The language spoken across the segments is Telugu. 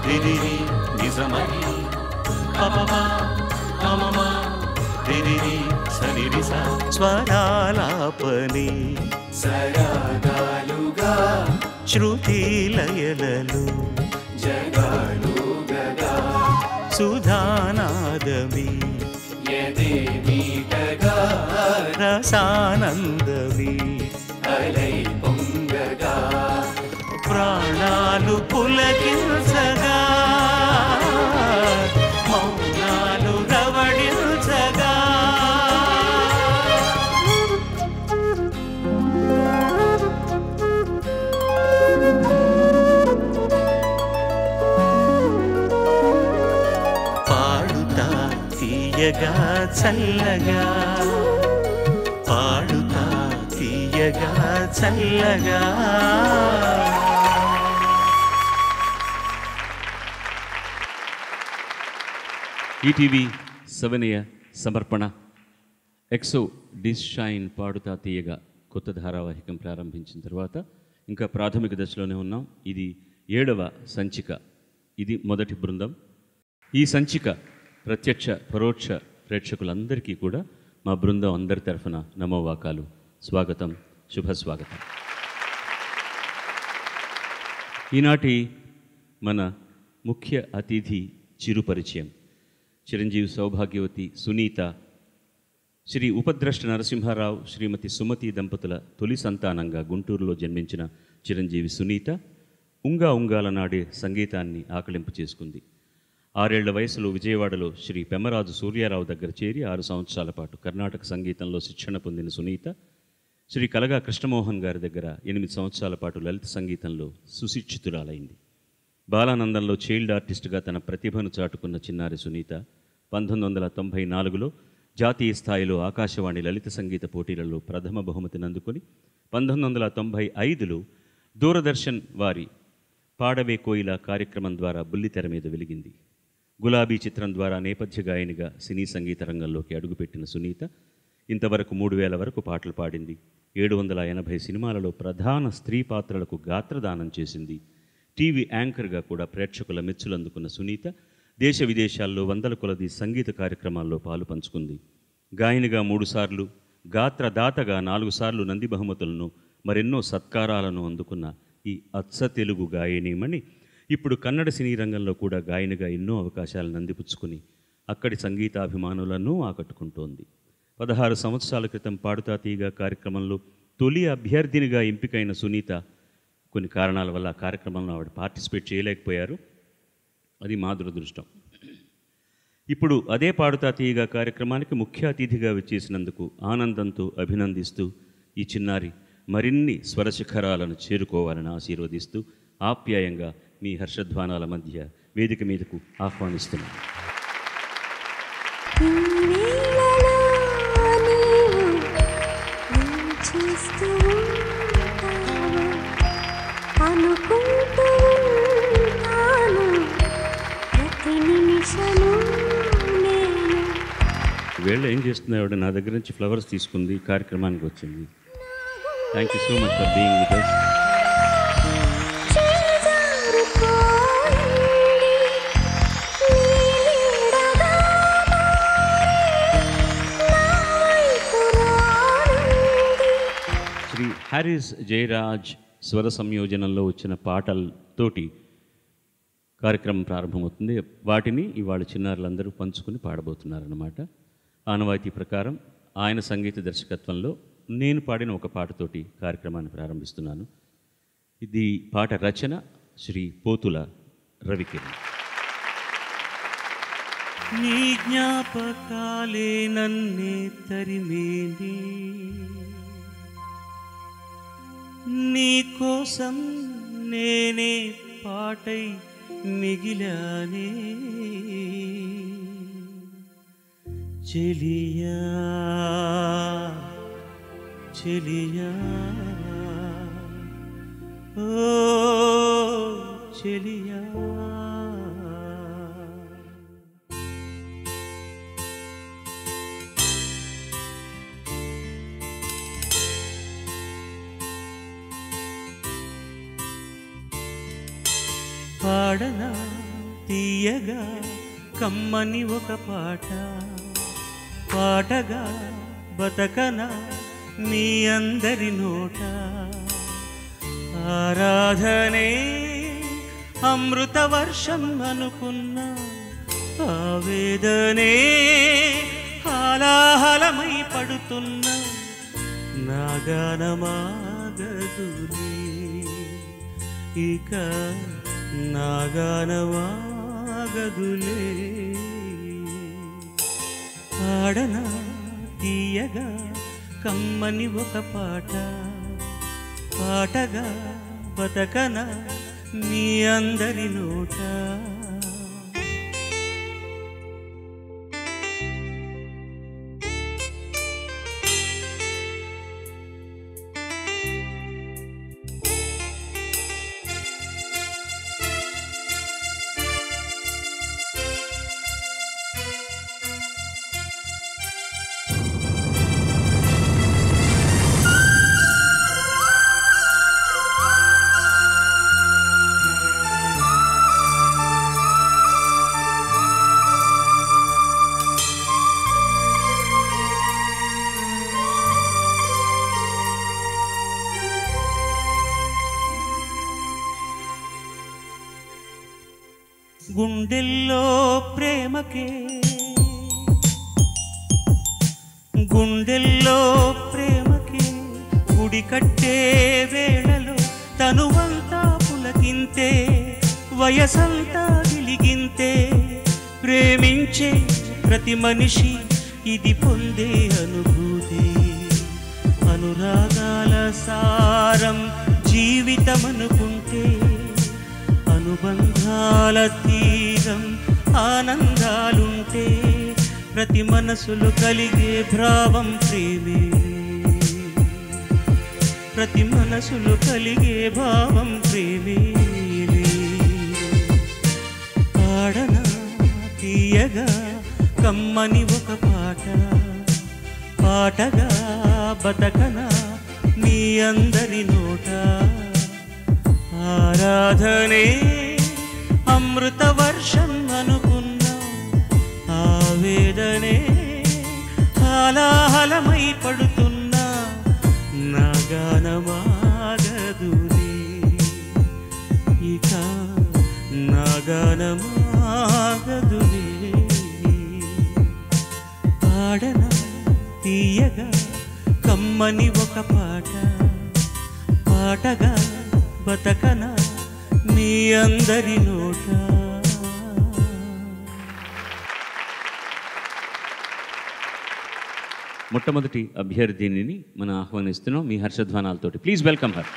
రిరిరి నిజమని పపమ పమమ రిరిరి సరిరిస స్వరాలాపని సరాగాలుగా శృతి లయలలు జగాలుగగా సుధానాదమి ఎదే మీటగా రసానందమి అలై పొంగగా ప్రాణాలు పులకించగా మౌనాలు రవడించగా పాడుతా తీయగా చల్లగా పాడుతా తీయగా చల్లగా ఈటీవీ సెవెనయ సమర్పణ ఎక్సో డిస్ షైన్ పాడుతా తీయగా కొత్త ధారావాహికం ప్రారంభించిన తర్వాత ఇంకా ప్రాథమిక దశలోనే ఉన్నాం ఇది ఏడవ సంచిక ఇది మొదటి బృందం ఈ సంచిక ప్రత్యక్ష పరోక్ష ప్రేక్షకులందరికీ కూడా మా బృందం అందరి తరఫున నమోవాకాలు స్వాగతం శుభ స్వాగతం ఈనాటి మన ముఖ్య అతిథి చిరుపరిచయం చిరంజీవి సౌభాగ్యవతి సునీత శ్రీ ఉపద్రష్ట నరసింహారావు శ్రీమతి సుమతి దంపతుల తొలి సంతానంగా గుంటూరులో జన్మించిన చిరంజీవి సునీత ఉంగా ఉంగాల నాడే సంగీతాన్ని ఆకలింపు చేసుకుంది ఆరేళ్ల వయసులో విజయవాడలో శ్రీ పెమ్మరాజు సూర్యారావు దగ్గర చేరి ఆరు సంవత్సరాల పాటు కర్ణాటక సంగీతంలో శిక్షణ పొందిన సునీత శ్రీ కలగా కృష్ణమోహన్ గారి దగ్గర ఎనిమిది సంవత్సరాల పాటు లలిత సంగీతంలో సుశిక్షితురాలైంది బాలానందంలో చైల్డ్ ఆర్టిస్టుగా తన ప్రతిభను చాటుకున్న చిన్నారి సునీత పంతొమ్మిది వందల తొంభై నాలుగులో జాతీయ స్థాయిలో ఆకాశవాణి లలిత సంగీత పోటీలలో ప్రథమ బహుమతిని అందుకొని పంతొమ్మిది వందల తొంభై ఐదులో దూరదర్శన్ వారి పాడవే కోయిల కార్యక్రమం ద్వారా బుల్లితెర మీద వెలిగింది గులాబీ చిత్రం ద్వారా నేపథ్య గాయనిగా సినీ సంగీత రంగంలోకి అడుగుపెట్టిన సునీత ఇంతవరకు మూడు వేల వరకు పాటలు పాడింది ఏడు వందల ఎనభై సినిమాలలో ప్రధాన స్త్రీ పాత్రలకు గాత్రదానం చేసింది టీవీ యాంకర్గా కూడా ప్రేక్షకుల మెచ్చులందుకున్న సునీత దేశ విదేశాల్లో వందల కొలది సంగీత కార్యక్రమాల్లో పాలు పంచుకుంది గాయనిగా మూడుసార్లు గాత్రదాతగా నాలుగు సార్లు నంది బహుమతులను మరెన్నో సత్కారాలను అందుకున్న ఈ అచ్చ తెలుగు గాయనీమణి ఇప్పుడు కన్నడ సినీ రంగంలో కూడా గాయనిగా ఎన్నో అవకాశాలను అందిపుచ్చుకుని అక్కడి సంగీతాభిమానులను ఆకట్టుకుంటోంది పదహారు సంవత్సరాల క్రితం పాడుతా తీగ కార్యక్రమంలో తొలి అభ్యర్థినిగా ఎంపికైన సునీత కొన్ని కారణాల వల్ల ఆ కార్యక్రమంలో ఆవిడ పార్టిసిపేట్ చేయలేకపోయారు అది మా దురదృష్టం ఇప్పుడు అదే పాడుతా తీయగా కార్యక్రమానికి ముఖ్య అతిథిగా వచ్చేసినందుకు ఆనందంతో అభినందిస్తూ ఈ చిన్నారి మరిన్ని స్వరశిఖరాలను చేరుకోవాలని ఆశీర్వదిస్తూ ఆప్యాయంగా మీ హర్షధ్వానాల మధ్య వేదిక మీదకు ఆహ్వానిస్తున్నాను ఇన్నేళ్ళలో నీవు ఏం చేస్తూ ఉంటావో అనుకుంటూ ఉంటాను ప్రతి నిమిషము నేను వేళ ఏం చేస్తుంది ఆవిడ నా దగ్గర నుంచి ఫ్లవర్స్ తీసుకుంది కార్యక్రమానికి వచ్చింది thank you so much for being with us చేజారిపోయింది నీడగా నా వైపు రానుంది శ్రీ హ్యారిస్ జయరాజ్ స్వర సంయోజనంలో వచ్చిన పాటలతోటి కార్యక్రమం ప్రారంభమవుతుంది వాటిని ఇవాళ చిన్నారులందరూ పంచుకుని పాడబోతున్నారన్నమాట ఆనవాయితీ ప్రకారం ఆయన సంగీత దర్శకత్వంలో నేను పాడిన ఒక పాటతోటి కార్యక్రమాన్ని ప్రారంభిస్తున్నాను ఇది పాట రచన శ్రీ పోతుల రవికిరణ్ నీ జ్ఞాపకాలే నన్నే తరిమేని నీ కోసం నేనే పాటై మిగిలానే చెలియా చెలియా ఓ చెలియా పాడనా తీయగా కమ్మని ఒక పాట పాటగా బతకన మీ అందరి నోట ఆరాధనే అమృత వర్షం అనుకున్న ఆవేదనే హాలాహలమై పడుతున్న నాగానమాగదులే ఇక నాగానమాగదులే ఆడన తీయగా కమ్మని ఒక పాట పాటగా బతకన మీ అందరి నోట గుండెల్లో ప్రేమకే గుండెల్లో ప్రేమకే గుడి కట్టే వేళలో తనువంతా పులకింతే వయసంతా వెలిగింతే ప్రేమించే ప్రతి మనిషి ఇది పొందే అనుభూతి అనురాగాల సారం జీవితం అనుకుంటే అనుబంధాల తీరం ఆనందాలుంటే ప్రతి మనసులు కలిగే భావం ప్రేమే ప్రతి మనసులు కలిగే భావం ప్రేమే పాడన తీయగా కమ్మని ఒక పాట పాటగా బతకన మీ అందరి నోట ఆరాధనే అమృత వర్షం అనుకున్నా ఆవేదనే హాలాహలమై పడుతున్నా నాగానమాగదులే ఇక నాగానమాగదులే పాడన తీయగా కమ్మని ఒక పాట పాటగా బతకన మీ అందరి నోట మొట్టమొదటి అభ్యర్థిని మనం ఆహ్వానిస్తున్నాం మీ హర్షధ్వానాలతోటి ప్లీజ్ వెల్కమ్ హర్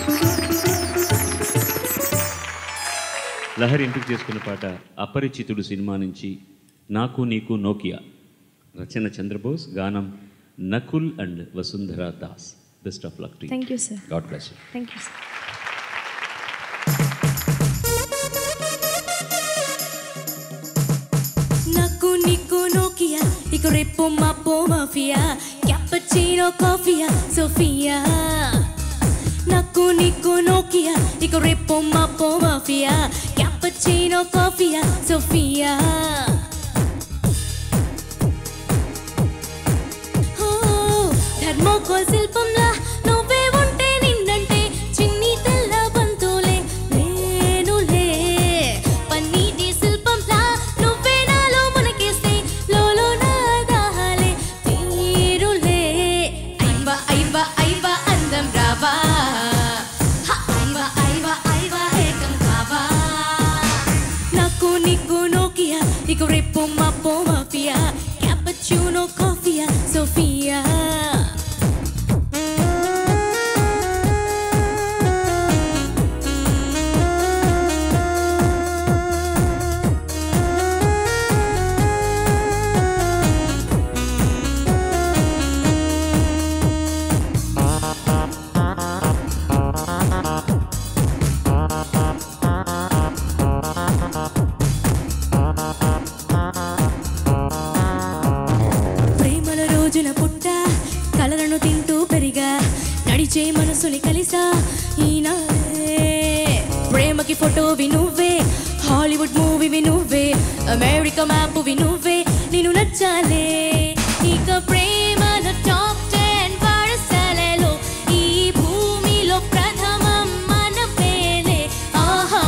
లహరి ఎంపిక చేసుకున్న పాట అపరిచితుడు సినిమా నుంచి నాకు నీకు నోకియా రచన చంద్రబోస్ గానం Nakul and Vasundhara Das best of luck thank you sir god bless you thank you sir నాకు నీకు నోకియా ఇక రేపు మాపో మాఫియా క్యాపచినో కాఫియా సోఫియా నాకు నీకు నోకియా ఇక రేపు మాపో మాఫియా క్యాపచినో కాఫియా సోఫియా ఓ, ధర్మోకో శిల్పంలా నువ్వే ఉంటే నిన్నంటే చిన్ని తెల్ల బంతులే నేనులే పన్నీటి శిల్పంలా నువ్వే నాలో మునకేస్తే లోలో నా దాహాలే తీరులే ఐవ ఐవ ఐవ అందం రావా హ, ఐవ ఐవ ఐవ ఏకం కావా నాకు నీకు నోకియా నీకు రేపు మాపో మాఫియా క్యాపచ్యూనో కాఫియా సోఫియా ప్రేమల రోజున పుట్ట కలలను తింటూ పెరిగా నడిచే మనసుని కలిసా ఈనాడే ప్రేమకి ఫోటోవి నువ్వే హాలీవుడ్ హాలీవుడ్ మూవీవి నువ్వే అమెరికా మ్యాప్వి నువ్వే నేను నచ్చాలే ఇక ప్రేమల టాప్ టెన్ పాఠశాలలో ఈ భూమిలో ప్రథమం మన పేలే ఆహా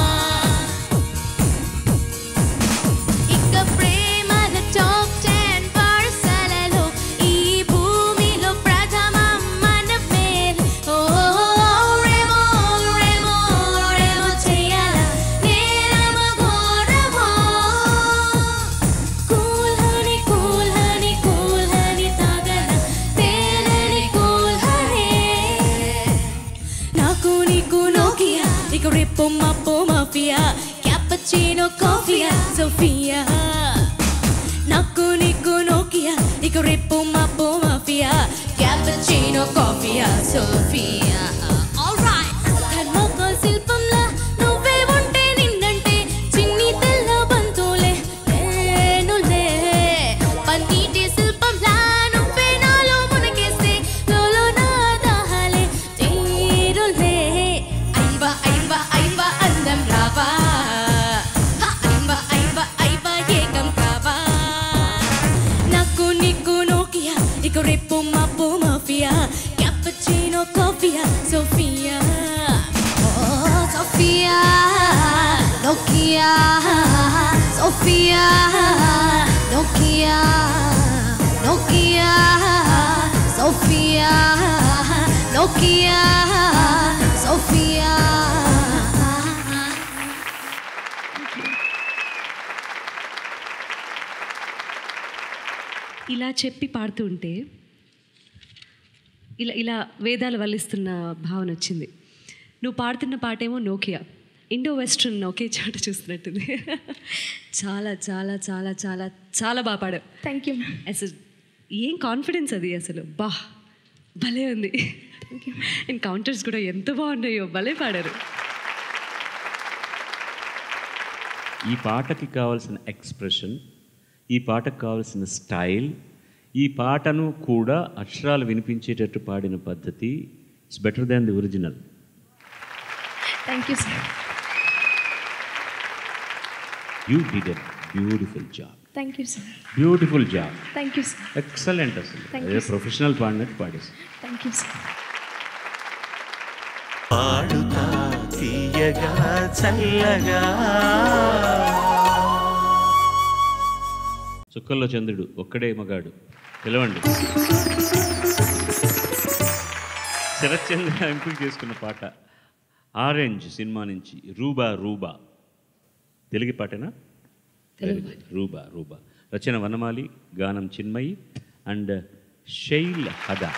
ఇక ప్రేమల టాప్ టెన్ పాఠశాలలో ఈ భూమిలో ప్రథమం మన పేలే ఓ రేమో రేమో రేమో చేయాలా నేరమ ఘోరమో cool honey cool honey cool honey తాగన తేలని కూల్ హనీ నాకు నీకు నోకియా ఇక రేపు మప్పు మాఫియా క్యాపచినో కాఫియా సోఫియా నాకు నీకు నోకియా ఇక రేపు మప్పు మాఫియా క్యాపచినో కాఫియా సోఫియా ధర్మోక శిల్పంలా నువ్వే ఉంటే నిన్నంటే చిన్ని తెల్ల బంతులే నేనులే పన్నీటి శిల్పంలా నువ్వే నాలో మునకేస్తే లోలో నా దాహాలే తీరులే ఐవా ఐవా ఐవా అందం రావా హ, ఐవా ఐవా ఐవా ఏకం కావా నాకు నీకు నోకియా ఇక రేపు మాపు మాఫియా క్యాపచినో కాఫియా సోఫియా ఓ Sophia Nokia Sophia Nokia Nokia Sophia Nokia Sophia ఇలా చెప్పి పాడుతూ ఉంటే ఇలా ఇలా వేదాలు వల్లిస్తున్న భావన వచ్చింది నువ్వు పాడుతున్న పాటేమో నోకియా ఇండో వెస్ట్రన్ ఒకే చాట చూస్తున్నట్టుంది చాలా చాలా చాలా చాలా చాలా బాగా పాడావు థ్యాంక్ యూ అసలు ఏం కాన్ఫిడెన్స్ అది అసలు బా భలే ఉంది ఎన్కౌంటర్స్ కూడా ఎంత బాగున్నాయో భలే పాడారు ఈ పాటకి కావాల్సిన ఎక్స్ప్రెషన్ ఈ పాటకు కావాల్సిన స్టైల్ ఈ పాటను కూడా అక్షరాలు వినిపించేటట్టు పాడిన పద్ధతి it's better than the original thank you sir you did a beautiful job thank you sir beautiful job thank you sir excellent అసలు Thank అదే you, sir. ప్రొఫెషనల్ పాడినట్టు పాడేసి థ్యాంక్ యూ సార్ పాడుతా తీయగా చల్లగా చుక్కల్లో చంద్రుడు ఒక్కడే మగాడు పిలవండి శరత్చంద్ర ఎంపిక చేసుకున్న పాట ఆరెంజ్ సినిమా నుంచి రూబా రూబా తెలుగు పాటేనా Very good. రూబా రూబా రచన వనమాలి గానం చిన్మయి అండ్ శైల్ హదా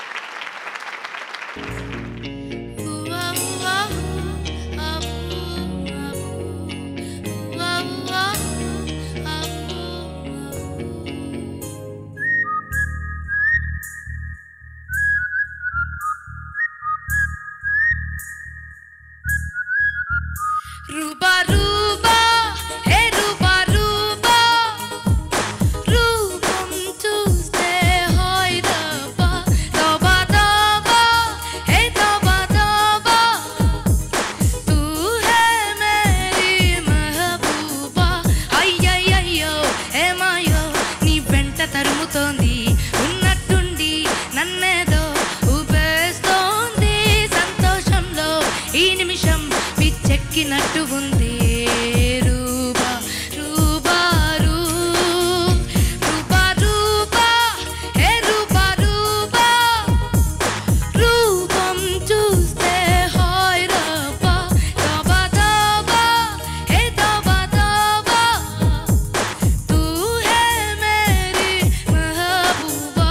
రూబా రూబా హే రూబా రూబా రూపం చూస్తే హాయ్ రబ్బా తోబా తోబా హే తోబా తోబా తూ హే మేరీ మెహబూబా అయ్యయ్యయ్యో హే మాయో నీ వెంట తరుముతోంది ఉన్నట్టుండి నన్నేదో ఊపేస్తోంది సంతోషంలో ఈ నిమిషం పిచ్చెక్కినట్టు ఉంది రూబా రూబా రూ రూబా రూబా హే రూబా రూబా రూపం చూస్తే హాయ్ రబ్బా తోబా తోబా హే తోబా తోబా తూ హే మేరీ మెహబూబా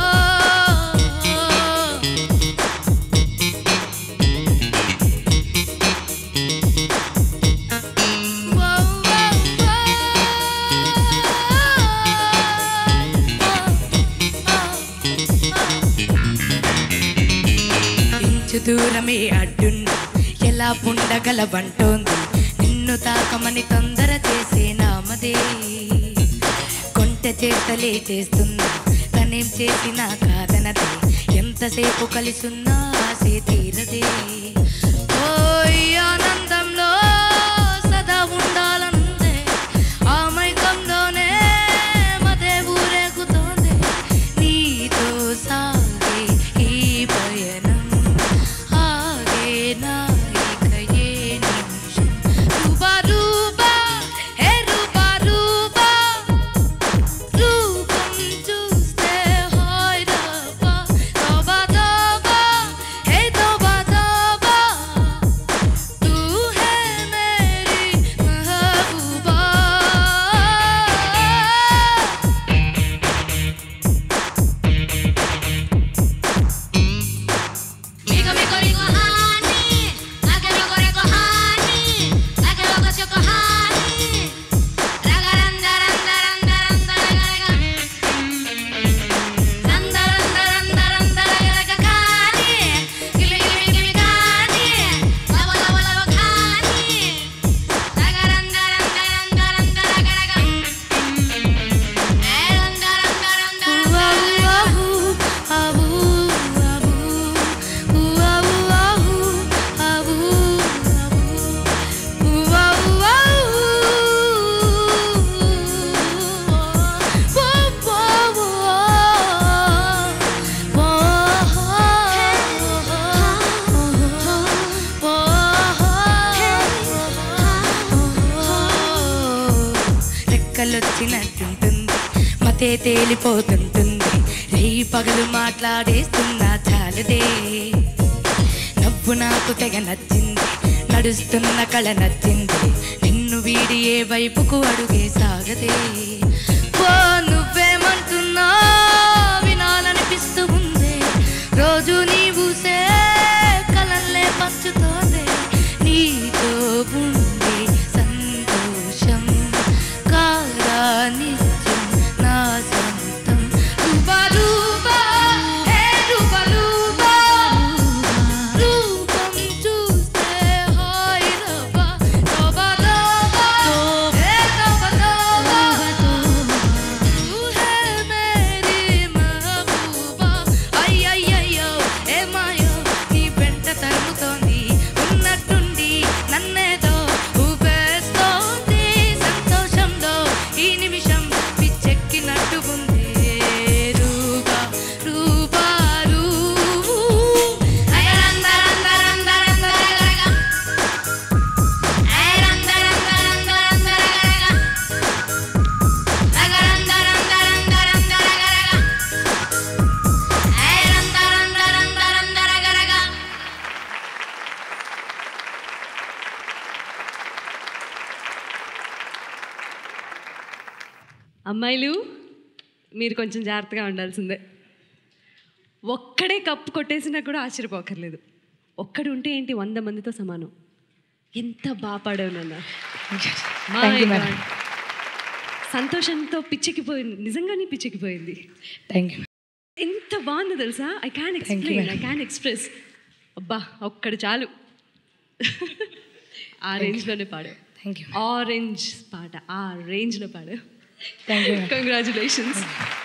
ఇంచు దూరమే అడ్డున్నా ఎలా ఉండగలవంటోంది నిన్ను తాకమని తొందర చేసే నామదే కొంట చేతలే చేస్తున్నా తనేం చేసినా కాదనదే ఎంతసేపు కలిసున్నా ఆసే తీరదే ఓయ్ ఆనందంలో సదా ఉండాలందే కలొచ్చినట్టుంటుంది మతే తేలిపోతుంటుంది రేయి పగలు మాట్లాడేస్తున్నా చాలదే నవ్వు నాకు తెగ నచ్చింది నడుస్తున్న కళ నచ్చింది నిన్ను వీడి ఏ వైపుకు అడుగే సాగదే ఓ నువ్వేమంటున్నా వినాలనిపిస్తూ ఉంది రోజు నీవుసే కలల్లే పంచుతోంది నీతో ఉండే సంతోషం కాదా నిత్యం నా సొంతం రూపా రూపా హే రూపా రూపా రూపం చూస్తే హాయ్ రవ్వ తోబా తోబా హే తోబా తోబా తూ హే మేరీ మహబూబా అయ్యయ్యయ్యో ఏ మాయో నీ వెంట తరుముతోంది ఉన్నట్టుండి నన్నేదో ఊపేస్తోంది సంతోషంలో ఈ నిమిషం పిచ్చెక్కినట్టు ఉంది రూపా రూపా రూ అయరందరందరందరందరగరగ. అయరందరందరందరందరగరగ. రగరందరందరందరందరగరగ. అయరందరందరందరందరగరగ. అమ్మాయిలు మీరు కొంచెం జాగ్రత్తగా ఉండాల్సిందే ఒక్కడే కప్పు కొట్టేసినా కూడా ఆశ్చర్యపోకర్లేదు ఒక్కడు ఉంటే ఏంటి వంద మందితో సమానం ఎంత బాగా పాడావు నాన్న My Thank you, God. madam. సంతోషంతో పిచ్చెక్కిపోయింది నిజంగానే పిచ్చెక్కిపోయింది థ్యాంక్ యూ ఎంత బాగుందో తెలుసా I can you, explain I madam. Can express అబ్బా ఒక్కడు చాలు ఆ రేంజ్లోనే పాడావు థ్యాంక్ యూ ఆరెంజ్ పాట ఆ రేంజ్లో పాడావు థ్యాంక్ యూ కంగ్రాచులేషన్స్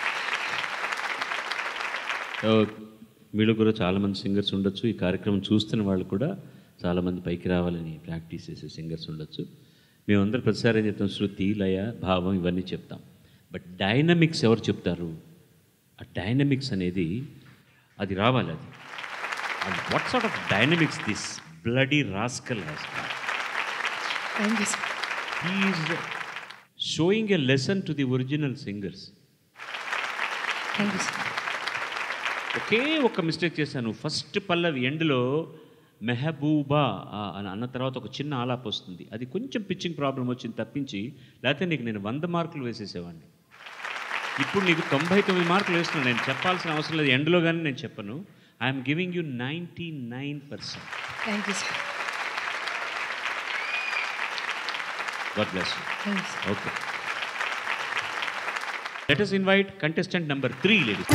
సో మీలో కూడా చాలామంది సింగర్స్ ఉండొచ్చు ఈ కార్యక్రమం చూస్తున్న వాళ్ళు కూడా చాలామంది పైకి రావాలని ప్రాక్టీస్ చేసే సింగర్స్ ఉండొచ్చు మేమందరం ప్రతిసారి ఏం చెప్తాం శృతి లయ భావం ఇవన్నీ చెప్తాం బట్ డైనమిక్స్ ఎవరు చెప్తారు ఆ డైనమిక్స్ అనేది అది రావాలి అది and what sort of dynamics this bloody rascal has thank you sir is showing a lesson to the original singers thank you sir ఒకే ఒక్క మిస్టేక్ చేశాను ఫస్ట్ పల్లవి ఎండ్లో మెహబూబా ఆ అని అన్న తర్వాత ఒక చిన్న ఆలాప్ వస్తుంది అది కొంచెం పిచ్చింగ్ ప్రాబ్లం వచ్చింది తప్పించి లేకపోతే నీకు నేను వంద మార్కులు వేసేసేవాడిని ఇప్పుడు నీకు తొంభై తొమ్మిది మార్కులు వేస్తున్నాను నేను చెప్పాల్సిన అవసరం లేదు ఎండ్లో కానీ నేను చెప్పను I'm giving you ninety nine percent thank you sir god bless thank you sir okay let us invite contestant number three ladies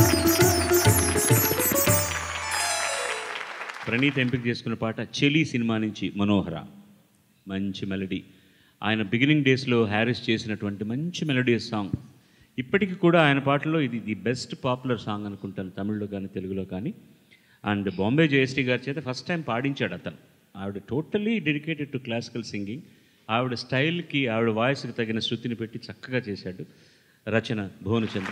Praneeth ఎంపిక చేసుకున్న పాట చెలి సినిమా నుంచి మనోహర మంచి మెలడీ ఆయన బిగినింగ్ డేస్లో హ్యారిస్ చేసినటువంటి మంచి మెలడియస్ సాంగ్ ఇప్పటికీ కూడా ఆయన పాటలో ఇది ది బెస్ట్ పాపులర్ సాంగ్ అనుకుంటాను తమిళ్లో కానీ తెలుగులో కానీ అండ్ బాంబే జయశ్రీ గారి చేత ఫస్ట్ టైం పాడించాడు అతను ఆవిడ totally dedicated to classical singing ఆవిడ స్టైల్కి ఆవిడ వాయిస్కి తగిన శృతిని పెట్టి చక్కగా చేశాడు రచన భువనచంద్ర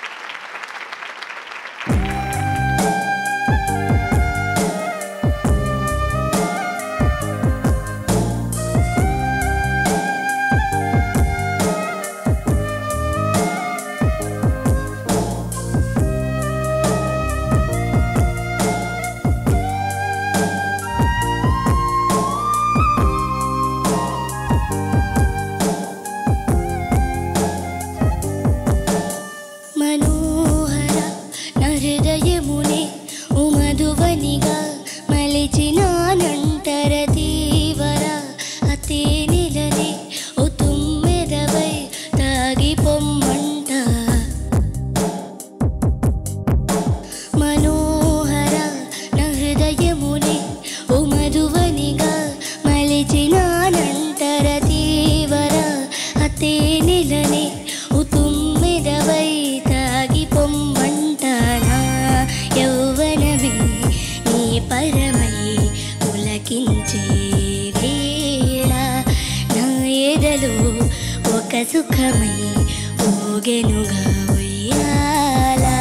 మనోహర నా హృదయమునే ఉమధువనిగా మలిచినానంటర తీవర అతే నిలనే ఓ తుమ్మెదవై తాగి పొమ్మంట మనోహర నా హృదయమునే ఉమధువనిగా మలిచినానంటర తీవర అతే నిలనే ఓ తుమ్మెదవై తాగి పొమ్మంటానా యౌవనమే నీ పరమై పులకించే వేళ నా ఎదలో ఒక సుఖమై ఊగెనుగా ఉయ్యాలా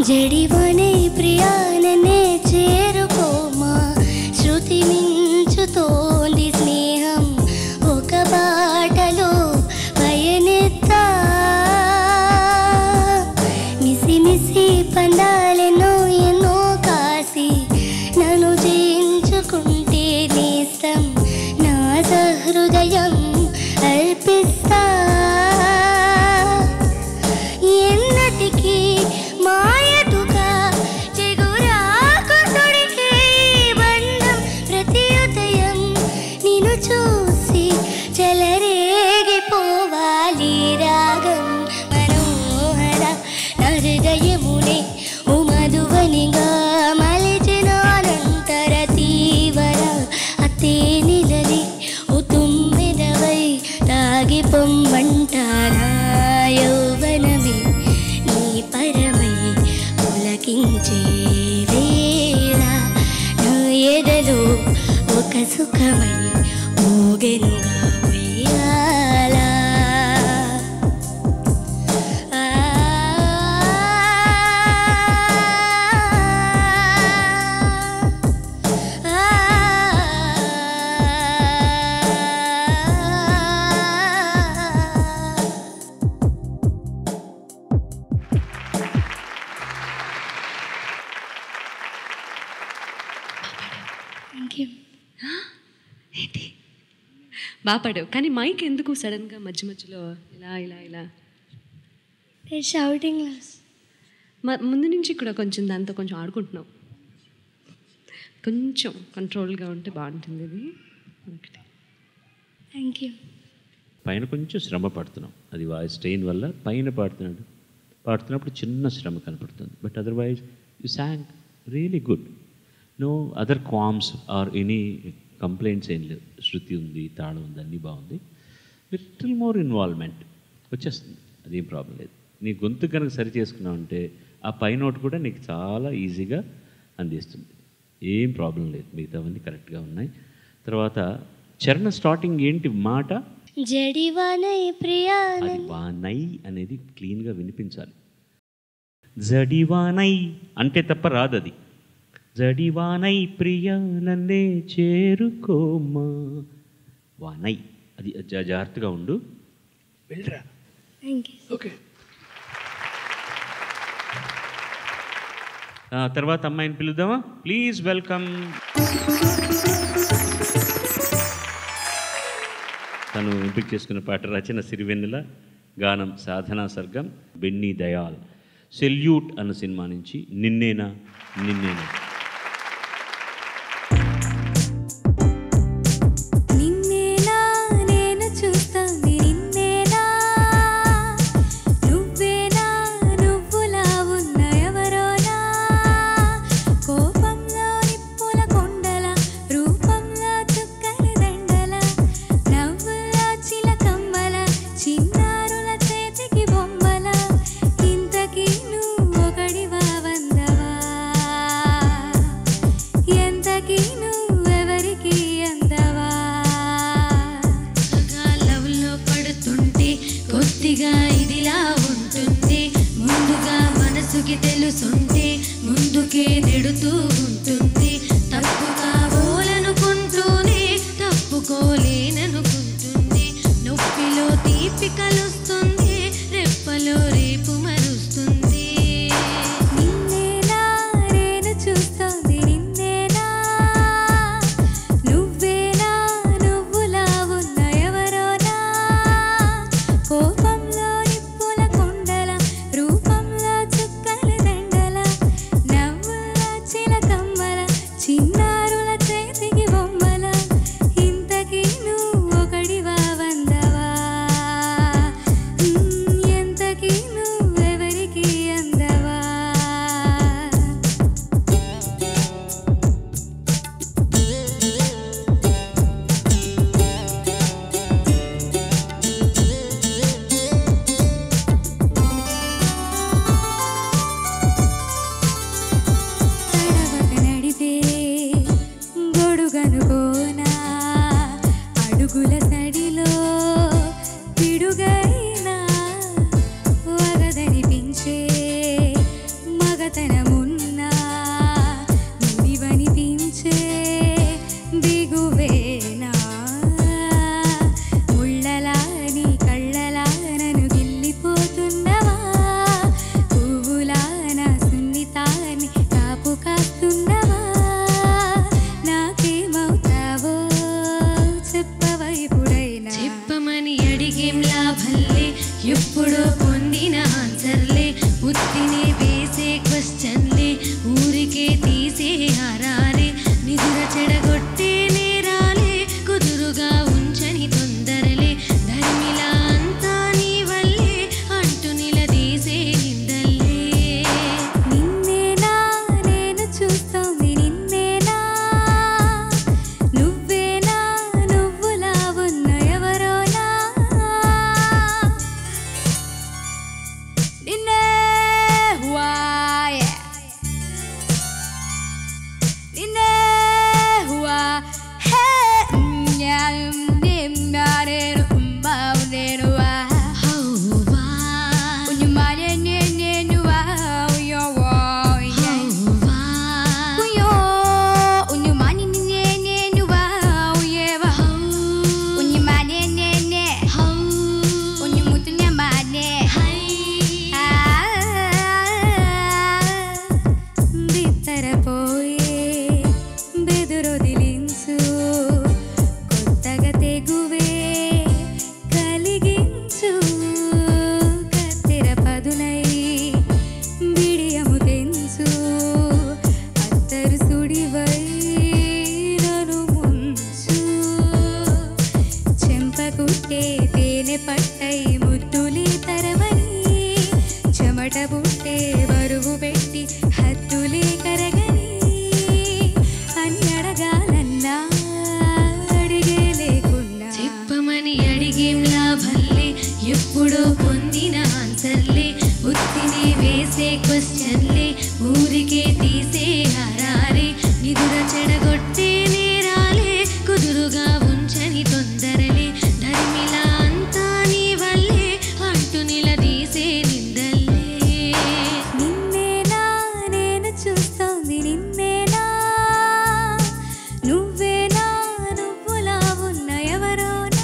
జడివనే ప్రియాననే చేరుకోమా శృతి మించుతోంది స్నేహం ఒక బాటలో పయనెత్తా మిసి మిసి పందాలెన్నో ఎన్నో కాసి నన్ను జయించుకుంటే నేస్తం నా సహృదయం అర్పిస్తా ఎన్నటికీ మాయటుగా చెగురాకుతుడికే బంధం ప్రతి ఉదయం నిన్ను చూసి చెలరేగిపోవాలి రాగం మనోహర నా హృదయమునే ఓ మధువనిగా మలిచిన అనంతర తీవర అతే నిలలి ఓ తుమ్మెదవై తాగి పొమ్మంటారా యౌవనమే నీ పరమై పులకించే వేళ నా ఎదలో ఒక సుఖమై ఊగెనుగా ఉయ్యాలా ఆ థ్యాంక్ యూ ఏంటి బాగా పాడావు కానీ మైక్ ఎందుకు సడన్గా మధ్య మధ్యలో ఇలా ఇలా ఇలా షౌటింగ్ మ- ముందు నుంచి కూడా కొంచెం దాంతో కొంచెం ఆడుకుంటున్నావు కొంచెం కంట్రోల్గా ఉంటే బాగుంటుంది ఇది ఒకటి థ్యాంక్ యూ పైన కొంచెం శ్రమ పడుతున్నాం అది వాయిస్ స్ట్రెయిన్ వల్ల పైన పాడుతున్నాడు పాడుతున్నప్పుడు చిన్న శ్రమ కనపడుతుంది but otherwise you sang really good no other qualms are any complaints ఏం లేవు శృతి ఉంది తాళం ఉంది అన్నీ బాగుంది లిటిల్ మోర్ ఇన్వాల్వ్మెంట్ వచ్చేస్తుంది అదేం ప్రాబ్లం లేదు నీ గొంతు కనుక సరి చేసుకున్నావు అంటే ఆ పై నోట్ కూడా నీకు చాలా ఈజీగా అందిస్తుంది ఏం ప్రాబ్లం లేదు మిగతావన్నీ కరెక్ట్గా ఉన్నాయి తర్వాత చరణ స్టార్టింగ్ ఏంటి మాట జడివానై ప్రియా అది వానై అనేది క్లీన్గా వినిపించాలి జడివానై అంటే తప్ప రాదు అది జడివానై ప్రియ నన్నే చేరుకోమా వానై అది జా- జాగ్రత్తగా ఉండు వెళ్ళరా థ్యాంక్ యూ ఓకే ఆ, తర్వాత అమ్మాయిని పిలుద్దామా ప్లీజ్ వెల్కమ్ తను ఎంపిక చేసుకున్న పాట రచన సిరివెన్నెల గానం సాధనా సర్గం బెన్నీ దయాల్ సెల్యూట్ అన్న సినిమా నుంచి నిన్నేనా నిన్నేనా నిన్నేనా నేను చూస్తాంది నిన్నేనా నువ్వేనా నువ్వులా ఉన్న ఎవరోనా కోపంలో నిప్పుల కొండల రూపంలో చుక్కల దండల నవ్వుల్లో చిలకమ్మల చిన్నారుల చేతికి బొమ్మల ఇంతకీ నువ్వు ఒకడివా వందవా ఎంతకీ నువ్వెవరికి అందవా లవ్లో పడుతుంటే కొద్దిగా ఇదిలా ఉంటుంది ముందుగా మనసుకి తెలుసుంటే ముందుకే నెడుతూ ఉంటుంది తప్పుగా ఓలనుకుంటూనే తప్పుకోలేననుకుంటుంది నొప్పిలో తీపి కలుస్తుంది రెప్పలో రేపు మరుస్తుంది నిన్నేనా నేను చూస్తోంది నిన్నేనా నువ్వేనా నువ్వులా ఉన్న ఎవరోనా కోపంలో నిప్పుల కొండల రూపంలో చుక్కల దండల ఎప్పుడో పొందిన ఆన్సర్లే ఉత్తినే వేసే క్వశ్చన్లే ఊరికే తీసే హారాలే నిధుల చెడగొట్టే నేరాలే కుదురుగా ఉంచని తొందరలే ధర్మిలా అంతా నీ వల్లే అంటూ నిలదీసే నిందల్లే నిన్నేనా నేను చూస్తోంది నిన్నేనా నువ్వేనా నువ్వులా ఉన్న ఎవరోనా నిన్నే వాయ్ నిన్నే వా హే న్యాయం నిన్నారేను ఉంబావు నేను వా హౌవా ఉన్యుమానే నేను వా ఉయ్యో వా హౌవా ఉయ్యో ఉన్యుమాని నిన్నే నేను వా ఉయ్యే వా ఉన్యుమానే నేనే హౌ ఉన్యుముతున్య మానే హై ఆ బిత్తరపోయే బెదురొదిలించు కొత్తగా తెగువే కలిగించు కత్తెర పదునై బిడియము తెంచు అత్తరు సుడివై నను ముంచు చెంపకుట్టే తేనె పట్టై ముద్దులే తరవని చెమట పుట్టే బరువు పెట్టి హద్దులే కరగని అని అడగాలన్నా అడిగే లేకుండా చెప్పమని అడిగేం లాభంలే ఎప్పుడో పొందిన ఆన్సర్లే ఉత్తినే వేసే క్వశ్చన్లే ఊరికే తీసే హారాలే నిదుర చెడగొట్టే నేరాలే కుదురుగా ఉంచని తొందరలే ధర్మిలా అంతా నీ వల్లే అంటూ నిలదీసే నిందల్లే నిన్నేనా నేను చూస్తోంది నిన్నేనా నువ్వేనా నువ్వులా ఉన్న ఎవరోనా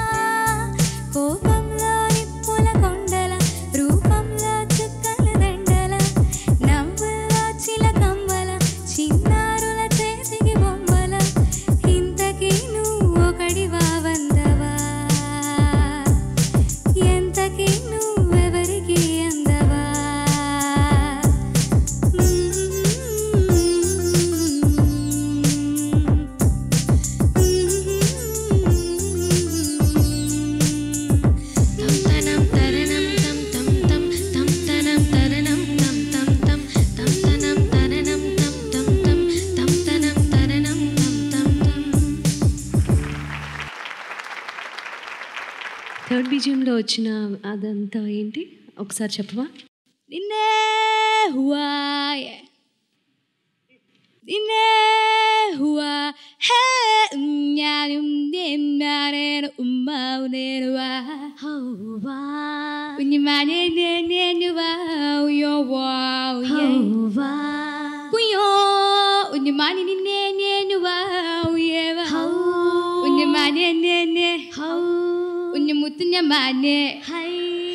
కోపంలో నిప్పుల కొండల రూపంలో చుక్కల దండల నవ్వుల్లో చిలకమ్మల చిన్నారుల చేతికి బొమ్మల ఇంతకీ నువ్వు ఒకడివా వందవా ఎంతకీ నువ్వెవరికి అందవా తంతనం తరణం తం తం తం తంతనం తరణం తం తం తం తంతనం తరణం తం తం తం తంతనం తరణం తం తం తం థర్డ్ బీజియంలో వచ్చిన అదంతా ఏంటి ఒకసారి చెప్పవా నిన్నే హువాయ్ నిన్నే హువా హే జ్ఞానం నేను ఉమ్మావు నేను వా హౌవా ఉన్యమానే నేను వా ఉయ్యో వా హౌవా ఉయ్యో ఉన్యమాని నిన్నే నేను వా ఉయ్యే వా ఉన్యమానే నేనే హౌ ఉన్యముతున్యమానే హై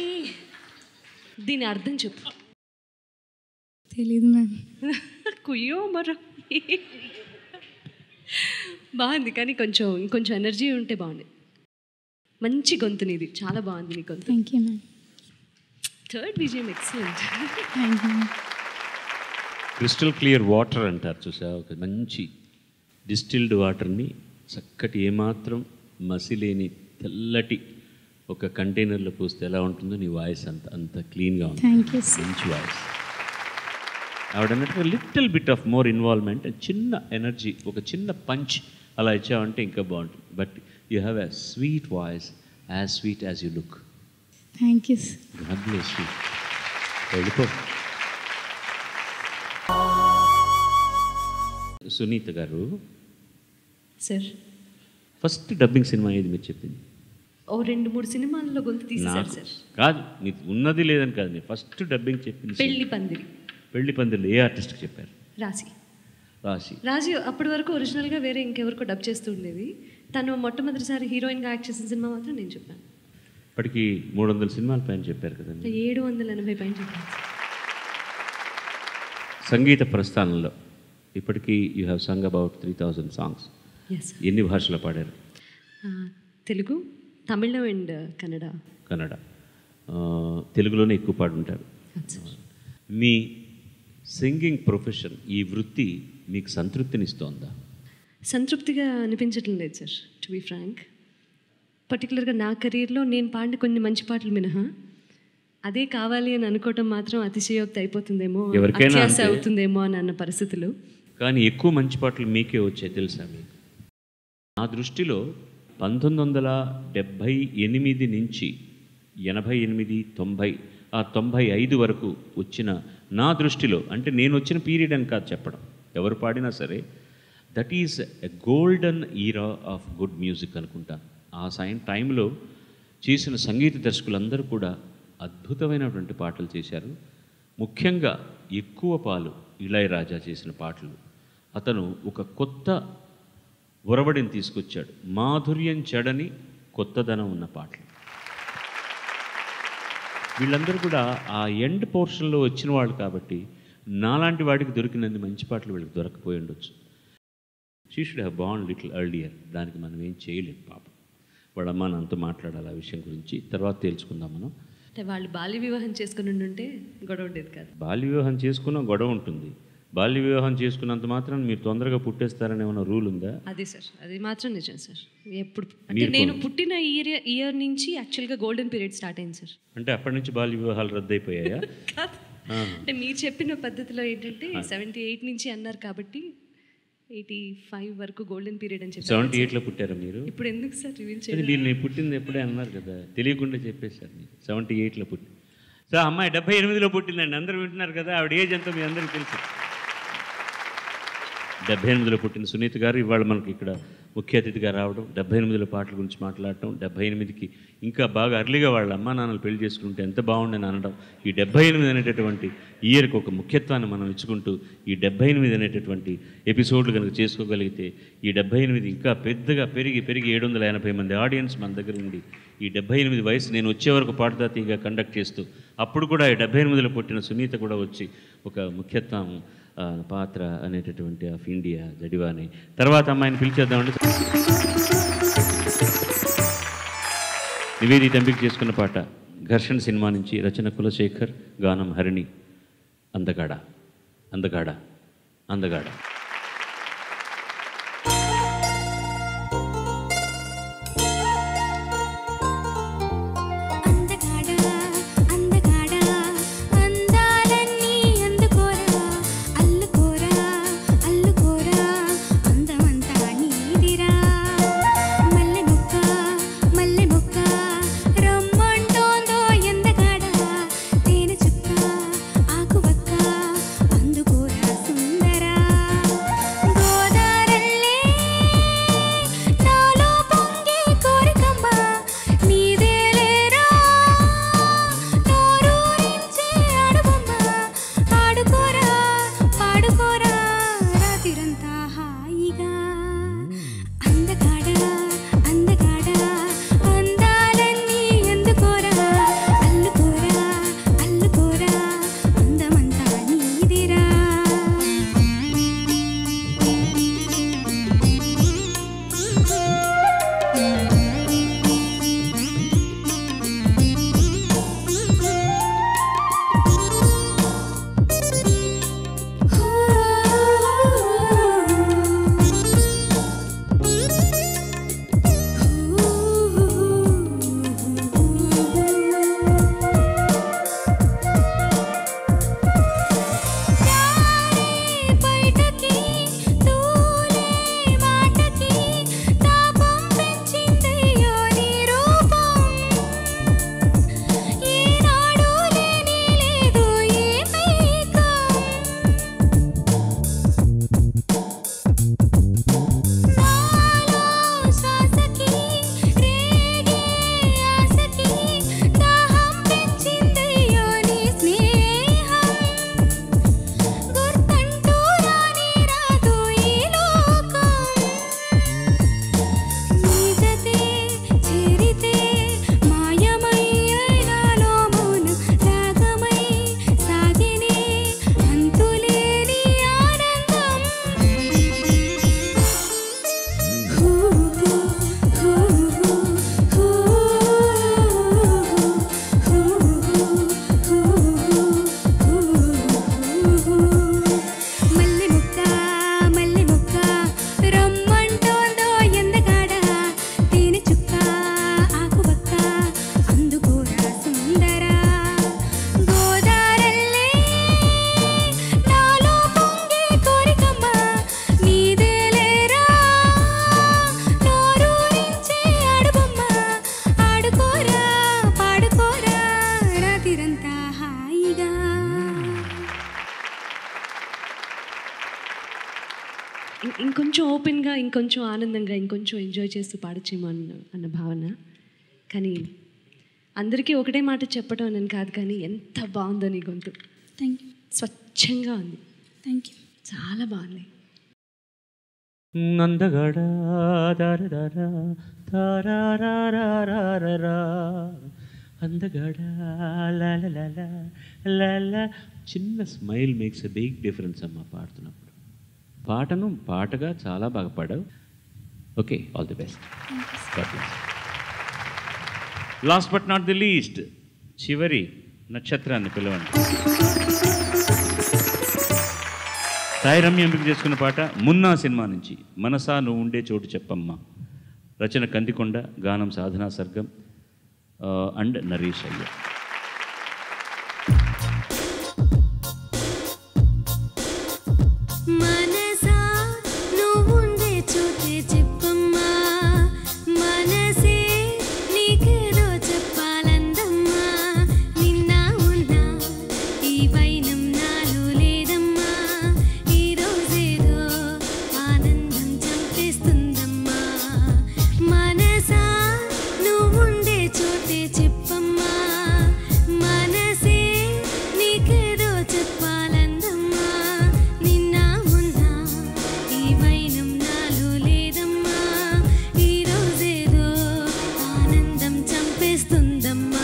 దీని అర్థం చెప్పు తెలీదు మ్యామ్ కుయ్యో మరో బాగుంది కానీ కొంచెం ఇంకొంచెం ఎనర్జీ ఉంటే బాగుంది మంచి గొంతు నీది చాలా బాగుంది నీ గొంతు థ్యాంక్ యూ మ్యామ్ థర్డ్ విజయం excellent thank you crystal clear water అంటారు చూసా ఒక మంచి డిస్టిల్డ్ వాటర్ని చక్కటి ఏమాత్రం మసిలేని తెల్లటి ఒక కంటైనర్లో పోస్తే ఎలా ఉంటుందో నీ వాయిస్ అంత అంత క్లీన్గా ఉంది థ్యాంక్ యూ సార్ మంచి వాయిస్ ఆవిడ అన్నట్టుగా little bit of more involvement చిన్న ఎనర్జీ ఒక చిన్న పంచ్ అలా ఇచ్చావంటే ఇంకా బాగుంటుంది but you have a sweet voice as sweet as you look thank you sir god bless you వెళ్ళిపో సునీత గారు సార్ ఫస్ట్ డబ్బింగ్ సినిమా ఏది మీరు చెప్పింది ఓ రెండు మూడు సినిమాల్లో గొంతు తీసేశారు నాకు సార్ కాదు నీకు ఉన్నది లేదని కాదు నేను ఫస్ట్ డబ్బింగ్ చెప్పింది సినిమా. పెళ్లి పందిరి పెళ్లి పందిరిలో ఏ ఆర్టిస్ట్కి చెప్పారు రాసి రాసి రాజు అప్పటి వరకు ఒరిజినల్గా వేరే ఇంకెవరికో డబ్ చేస్తూ ఉండేది తను మొట్టమొదటిసారి హీరోయిన్గా యాక్ట్ చేసిన సినిమా మాత్రం నేను చెప్పాను ఇప్పటికి మూడు వందల సినిమాల పైన చెప్పారు కదండి ఏడు వందల ఎనభై పైన చెప్పాను సంగీత ప్రస్థానంలో ఇప్పటికీ you have sung about three thousand songs yes ఎన్ని భాషలో పాడారు తెలుగు తమిళం అండ్ కన్నడ కన్నడ ఆ, తెలుగులోనే ఎక్కువ పాడుంటారు మీ సింగింగ్ ప్రొఫెషన్ ఈ వృత్తి మీకు సంతృప్తినిస్తోందా సంతృప్తిగా అనిపించటం లేదు సార్ టు బి ఫ్రాంక్ పర్టికులర్గా నా కెరీర్లో నేను పాడిన కొన్ని మంచి పాటలు మినహా అదే కావాలి అని అనుకోవటం మాత్రం అతిశయోక్తి అయిపోతుందేమో ఎవరికైనా అత్యాశ అంతే. అవుతుందేమో అని అన్న పరిస్థితులు కానీ ఎక్కువ మంచి పాటలు మీకే వచ్చాయి తెలుసా మీకు నా దృష్టిలో పంతొమ్మిది వందల డెబ్భై ఎనిమిది నుంచి ఎనభై ఎనిమిది తొంభై ఆ తొంభై ఐదు వరకు వచ్చిన నా దృష్టిలో అంటే నేను వచ్చిన పీరియడ్ అని కాదు చెప్పడం ఎవరు పాడినా సరే that is a golden era of good music అనుకుంటాను ఆ సాయం టైంలో చేసిన సంగీత దర్శకులందరూ కూడా అద్భుతమైనటువంటి పాటలు చేశారు ముఖ్యంగా ఎక్కువ పాలు ఇళయరాజా చేసిన పాటలు అతను ఒక కొత్త ఒరవడిని తీసుకొచ్చాడు మాధుర్యం చెడని కొత్తదనం ఉన్న పాటలు వీళ్ళందరూ కూడా ఆ ఎండ్ పోర్షన్లో వచ్చిన వాళ్ళు కాబట్టి నాలాంటి వాడికి దొరికినన్ని మంచి పాటలు వీళ్ళకి దొరకపోయి ఉండొచ్చు షీ షుడ్ హ్యావ్ బాండ్ లిటిల్ ఎర్లియర్ దానికి మనం ఏం చేయలేం పాపం వాళ్ళ అమ్మ నాన్నతో మాట్లాడాలి ఆ విషయం గురించి తర్వాత తేల్చుకుందాం మనం అంటే వాళ్ళు బాల్య వివాహం చేసుకుని ఉంటే గొడవ ఉండేది కాదు బాల్య వివాహం చేసుకున్న గొడవ ఉంటుంది బాల్య వివాహం చేసుకున్నంత మాత్రం మీరు తొందరగా పుట్టేస్తారని ఏమైనా రూల్ ఉందా అదే సార్ అది మాత్రం నిజం సార్ ఎప్పుడు అంటే మీరు నేను కొను- పుట్టిన ఇయర్ ఇయర్ నుంచి యాక్చువల్గా గోల్డెన్ పీరియడ్ స్టార్ట్ అయింది సార్ అంటే అప్పటి నుంచి బాల్య వివాహాలు రద్దయిపోయాయా కాదు అంటే మీరు చెప్పిన పద్ధతిలో ఏంటంటే సెవెంటీ ఎయిట్ నుంచి అన్నారు కాబట్టి ఎయిటీ ఫైవ్ వరకు గోల్డెన్ పీరియడ్ అని చెప్పారు సెవెంటీ ఎయిట్లో పుట్టారా మీరు ఇప్పుడు ఎందుకు సార్ రివీల్ అది చేయాలి మీరు నేను పుట్టింది ఎప్పుడే అన్నారు కదా తెలియకుండా చెప్పేశారు మీరు సెవెంటీ ఎయిట్లో పుట్టి సో అమ్మాయి డెబ్బై ఎనిమిదిలో పుట్టిందండి అందరూ వింటున్నారు కదా ఆవిడ ఏజ్ ఎంతో మీ అందరికీ తెలుసు డెబ్బై ఎనిమిదిలో పుట్టిన సునీత గారు ఇవాళ మనకి ఇక్కడ ముఖ్య అతిథిగా రావడం డెబ్బై ఎనిమిదిలో పాటల గురించి మాట్లాడటం డెబ్బై ఎనిమిదికి ఇంకా బాగా అర్లీగా వాళ్ళ అమ్మా నాన్నలు పెళ్లి చేసుకుంటే ఎంత బాగుండని అనడం ఈ డెబ్బై ఎనిమిది అనేటటువంటి ఇయర్కి ఒక ముఖ్యత్వాన్ని మనం ఇచ్చుకుంటూ ఈ డెబ్బై ఎనిమిది అనేటటువంటి ఎపిసోడ్లు కనుక చేసుకోగలిగితే ఈ డెబ్బై ఎనిమిది ఇంకా పెద్దగా పెరిగి పెరిగి ఏడు వందల ఎనభై మంది ఆడియన్స్ మన దగ్గర ఉండి ఈ డెబ్బై ఎనిమిది వయసు నేను వచ్చే వరకు పాటదా తీగా కండక్ట్ చేస్తూ అప్పుడు కూడా ఈ డెబ్బై ఎనిమిదిలో పుట్టిన సునీత కూడా వచ్చి ఒక ముఖ్యత్వం ఆ, పాత్ర అనేటటువంటి ఆఫ్ ఇండియా జడివాని తర్వాత అమ్మాయిని పిలిచేద్దామంటే నివేదిత ఎంపిక చేసుకున్న పాట ఘర్షణ సినిమా నుంచి రచన కులశేఖర్ గానం హరిణి అందగాడ అందగాడ అందగాడ అందగాడా అందగాడా అందాలన్నీ అందుకోరా అల్లుకోరా అల్లుకోరా అందమంతా నీదిరా మల్లె మొక్క మల్లె మొక్క రమ్మంటోందో ఎందగాడా తేనె చుక్క ఆకువక్క అందుకోరా సుందరా ఇంకొంచెం ఓపెన్గా ఇంకొంచెం ఆనందంగా ఇంకొంచెం ఎంజాయ్ చేస్తూ పాడచ్చేమో అన్న అన్న భావన కానీ అందరికీ ఒకటే మాట చెప్పడం అని కాదు కానీ ఎంత బాగుందో నీ గొంతు థ్యాంక్ యూ స్వచ్ఛంగా ఉంది థ్యాంక్ యూ చాలా బాగుంది నందగడ దారదార తారారారారారా అందగడ లాలలాల లాల చిన్న smile makes a big difference అమ్మ పాడుతున్నప్పుడు పాటను పాటగా చాలా బాగా పాడావు okay all the best last but not the least చివరి నక్షత్రాన్ని పిలవండి సాయి రమ్య ఎంపిక చేసుకున్న పాట మున్నా సినిమా నుంచి మనసా నువ్వు ఉండే చోటు చెప్పమ్మా రచన కందికొండ గానం సాధనా సర్గం అండ్ నరేష్ అయ్య మనసా నువ్వుండే చోటే చెప్పమ్మా మనసే నీకేదో చెప్పాలందమ్మా నిన్న ఉన్నా ఈ వైనం నాలో లేదమ్మా ఈ రోజేదో ఆనందం చంపేస్తుందమ్మా మనసా నువ్వుండే చోటే చెప్పమ్మా మనసే నీకేదో చెప్పాలందమ్మా నిన్న ఉన్నా ఈ వైనం నాలో లేదమ్మా ఈ రోజేదో ఆనందం చంపేస్తుందమ్మా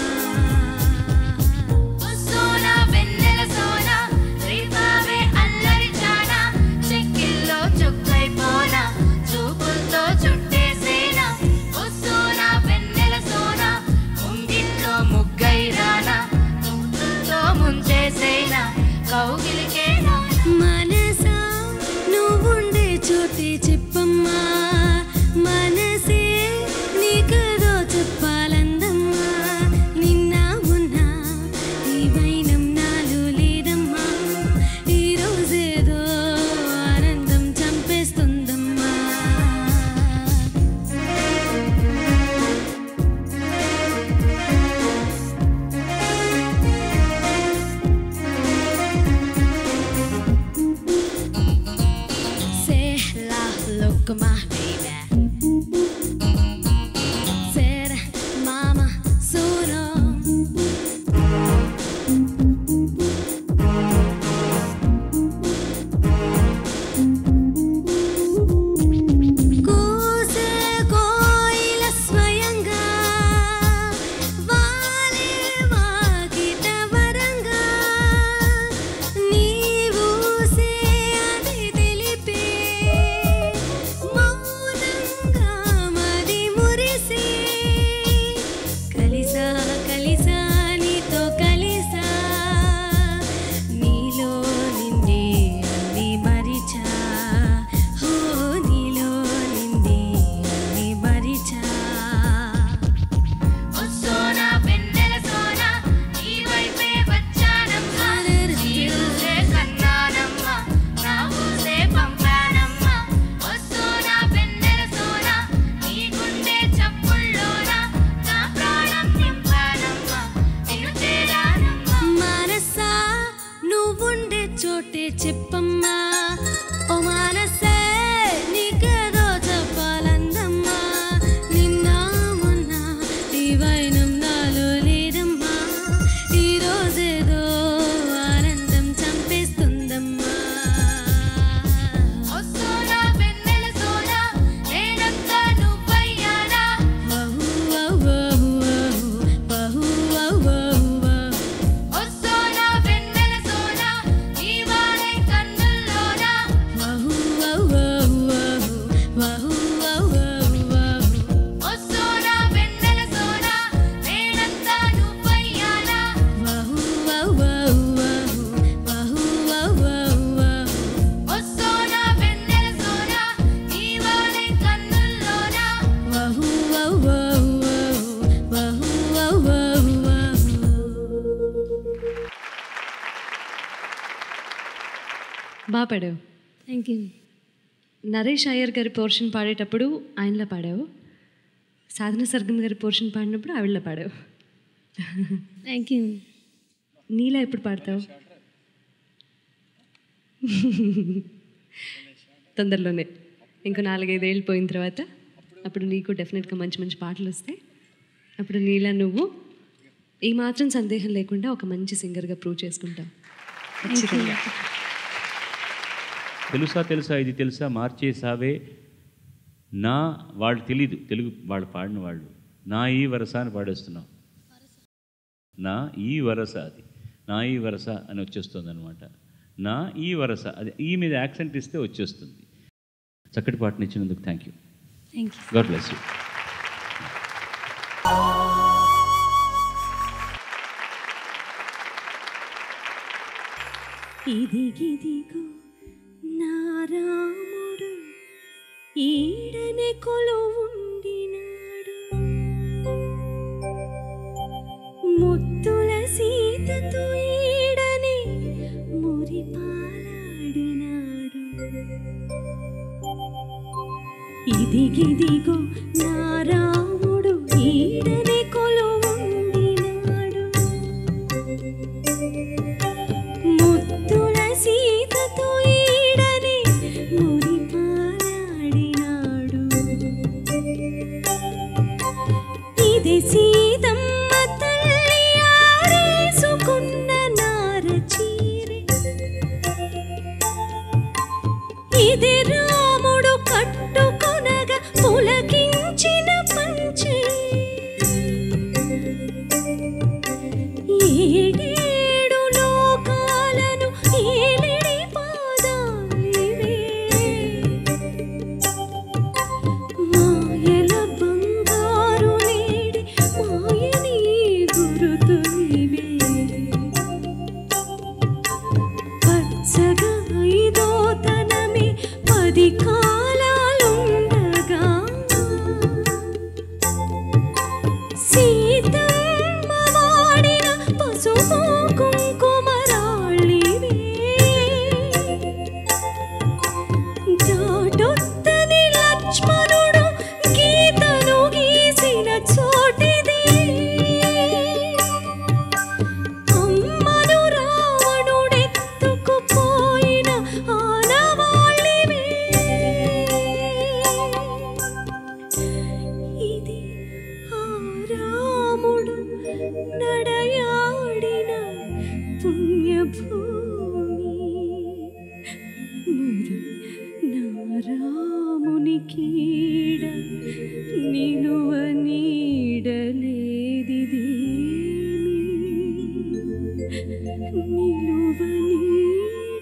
సోనా వెన్నెల సోనా రీతావే అల్లరి చానా చెక్కిల్లో చుక్కైపోనా చూపులతో చుట్టేసేనా ఓ సోనా వెన్నెల సోనా ముంగిట్లో ముగ్గై రానా ముగ్గులతో ముంచేసేనా కౌగిలికే మనసా నువ్వుండే చోటే చెప్పమ్మా మనసే నీకదో చెప్పాలందమ్మా నిన్న ఉన్నా ఈ వైనం నాలో లేదమ్మా ఈ రోజేదో ఆనందం చంపేస్తుందమ్మా Say la look my baby. Said mama sooner. కూసే కోయిల స్వయంగా వాలే వాకిట వరంగా నీవూసే అది తెలిపే మౌనంగా మరి మురిసే కలిసా కలిసా నీతో కలిసా నీలో నిండి అన్ని మరిచా హో నీలో నిండి అన్ని మరిచా ఓ సోనా వెన్నెల సోనా నీ వైపే వచ్చానమ్మా నీ ఊసే కన్నానమ్మా నా ఊసే పంపానమ్మా ఓ సోనా వెన్నెల సోనా నీ గుండె చప్పుల్లోనా నా ప్రాణం నింపానమ్మా నిన్ను చేరానమ్మా మనసా నువ్వుండే చోటే చెప్పమ్మా ఓ మనసే నీకేదో చెప్పాలందమ్మా నిన్న మొన్న ఈ వైనం నాలో లేదమ్మా ఈ రోజేదో ఆనందం చంపేస్తుందమ్మా సోనా వెన్నెల సోనా నేనంతా నువ్వయ్యానా వహు వహు వహు వహు వహు ఓ సోనా వెన్నెల సోనా నీ వాడే కన్నుల్లోనా వహు వహు వహు వహు వహు ఓ సోనా వెన్నెల సోనా నేనంతా నువ్వయ్యానా వహు వహు వహు వహు వహు ఓ సోనా వెన్నెల సోనా నీ వాడే కన్నుల్లోనా వహు వహు వహు వహు బాగా పాడావు థ్యాంక్ యూ నరేష్ అయ్యర్ గారి పోర్షన్ పాడేటప్పుడు ఆయనలో పాడావు సాధన సర్గం గారి పోర్షన్ పాడినప్పుడు ఆవిడలో పాడావు థ్యాంక్ యూ నీలా ఎప్పుడు పాడతావు తొందరలోనే ఇంకో నాలుగైదేళ్ళు పోయిన తర్వాత అప్పుడు నీకు డెఫినెట్గా మంచి మంచి పాటలు వస్తాయి అప్పుడు నీలా నువ్వు ఈ మాత్రం సందేహం లేకుండా ఒక మంచి సింగర్గా ప్రూవ్ చేసుకుంటావు ఖచ్చితంగా తెలుసా తెలుసా ఇది తెలుసా మార్చేసావే నా వాళ్ళు తెలీదు తెలుగు వాళ్ళు పాడిన వాళ్ళు నా ఈ వరస అని పాడేస్తున్నావు నా ఈ వరస అది నా ఈ వరస అని వచ్చేస్తుంది అనమాట నా ఈ వరస అది ఈ మీద యాక్సెంట్ ఇస్తే వచ్చేస్తుంది చక్కటి పాటను ఇచ్చినందుకు thank you thank you god bless you ఇదిగిదిగో నా రాముడు ఈడనే కొలువుండినాడు ముత్తుల సీతతో ఈడనే మురిపాలాడినాడు ఇదిగిదిగో నా రాముడు ఈడనే కొలువుండినాడు ముత్తుల సీతతో ఈడనే మురిపాలాడినాడు ఇది సీతమ్మ తల్లి ఆరేసుకున్న నార చీరె ఇది రాముడు కట్టుకొనగా పులకించిన పంచే ఏడేడు లోకాలను ఏలిడి పాదాలివే మాయల బంగారు నేడి మాయని గురుతునివే పచ్చగా ఐదో తనమే పది కాలాలుండగా సీతమ్మ వాడిన పసుపు కుంకుమరాళివే దాటొత్తని లక్ష్మణుడు గీతను గీసిన చోటిది అమ్మను రావణుడెత్తుకుపోయిన ఆనవాళ్ళివే ఇది ఆ రాముడు నడయాడిన పుణ్యభూమి మరి నా రాముని కీడ నిలువ నీడలేదిదేమి నిలువ నీడ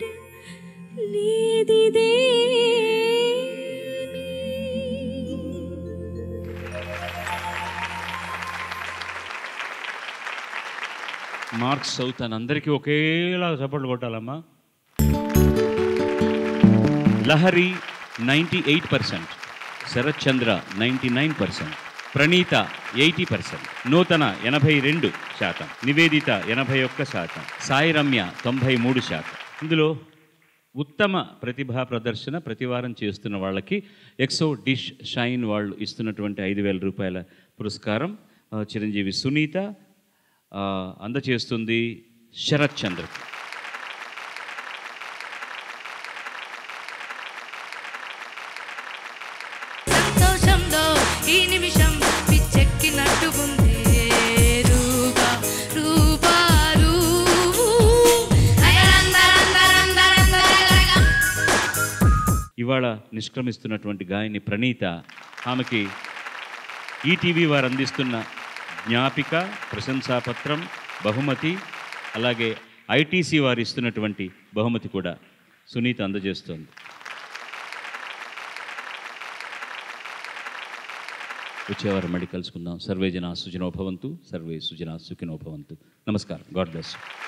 లేదిదేమి మార్క్స్ అవుతాను అందరికీ ఒకేలా చప్పట్లు కొట్టాలమ్మా Lahari ninety eight percent Sarath Chandra ninety nine percent Praneetha eighty percent Nuthana ఎనభై రెండు శాతం నివేదిత ఎనభై ఒక్క శాతం సాయి రమ్య తొంభై మూడు శాతం ఇందులో ఉత్తమ ప్రతిభా ప్రదర్శన ప్రతివారం చేస్తున్న వాళ్ళకి ఎక్సో డిష్ షైన్ వాళ్ళు ఇస్తున్నటువంటి ఐదు వేల రూపాయల పురస్కారం ఆ, చిరంజీవి సునీత ఆ, అందచేస్తుంది శరత్ చంద్ర సంతోషంలో ఈ నిమిషం పిచ్చెక్కినట్టు ఉంది రూపా రూపా రూ అయరందరందరందరందరగరగ. ఇవాళ నిష్క్రమిస్తున్నటువంటి గాయని ప్రణీత ఆమెకి ఈటీవీ వారు అందిస్తున్న జ్ఞాపిక ప్రశంసాపత్రం బహుమతి అలాగే ఐటీసీ వారు ఇస్తున్నటువంటి బహుమతి కూడా సునీత అందజేస్తోంది వచ్చేవారం మళ్ళీ కలుసుకుందాం సర్వే జనా సుజనో భవంతు సర్వే సుజనా సుఖినో భవంతు నమస్కారం గాడ్ బ్లెస్ యూ